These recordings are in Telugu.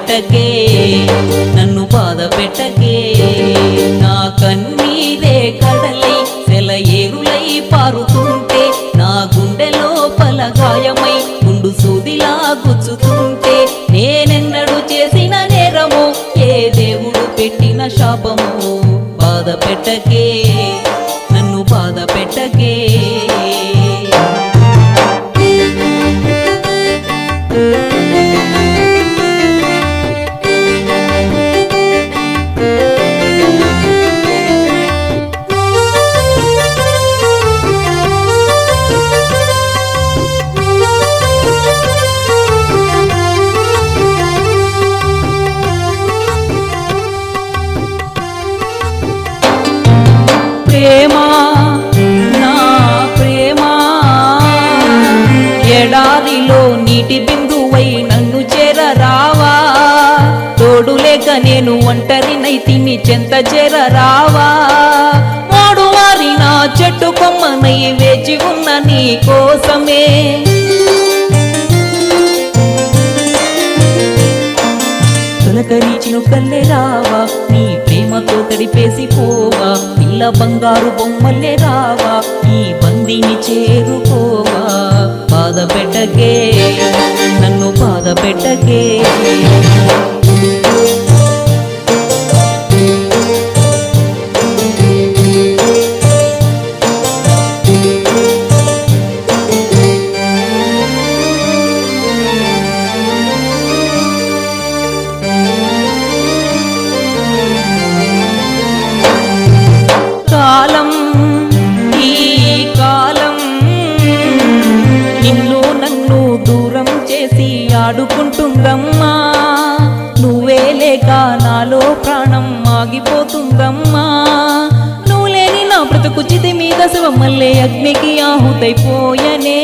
పెట్టకే నన్ను బాధ పెట్టకే నా కన్నీరే కడలై సెలయేరులై పారుతుంటే నా గుండెలో పలగాయమై గుండు సూదిలా గుచ్చుతుంటే నేనెన్నడు చేసిన నేరము ఏ దేవుడు పెట్టిన శాపము బాధ పెట్టకే నన్ను బాధ పెట్టకే ప్రేమ నా ప్రేమ ఎడారిలో నీటి బిందువై నన్ను చేరరావా తోడు లేక నేను ఒంటరినై తిని చెంత చేరరావా మోడు వారి నా చెట్టు కొమ్మనై వేచి ఉన్న నీ కోసమే తొలకరీచిన కల్లే రావా నీ ప్రేమతో తడిపేసి పోవా పిల్ల బంగారు బొమ్మల్లే రావా నీ బందిని చేరుకోవా బాధ పెట్టకే నన్ను బాధ పెట్టకే కాలం ఈ కాలం నిన్ను నన్ను దూరం చేసి ఆడుకుంటుందమ్మా నువ్వే లేక నాలో ప్రాణం ఆగిపోతుందమ్మా నువ్వు లేని నా బ్రతుకు చితి మీద శివమల్లే అగ్నికి ఆహుతైపోయనే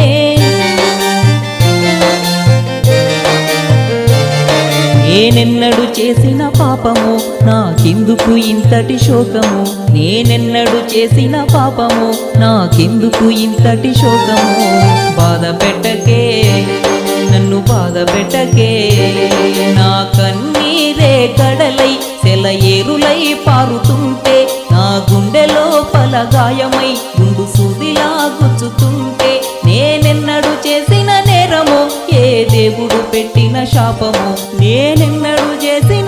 నేనెన్నడు చేసిన పాపము నాకెందుకు ఇంతటి శోకము నేనెన్నడు చేసిన పాపము నాకెందుకు ఇంతటి శోకము బాధ పెట్టకే నన్ను బాధ పెట్టకే నా కన్నీరే కడలై సెలయేరులై పారుతుంటే నా గుండెలో పలగాయమై గుండు సూదిలా గుచ్చుతుంటే నేనెన్నడు చేసిన నేరము ఏ దేవుడు పెట్టిన శాపము నేనెన్నడు చేసిన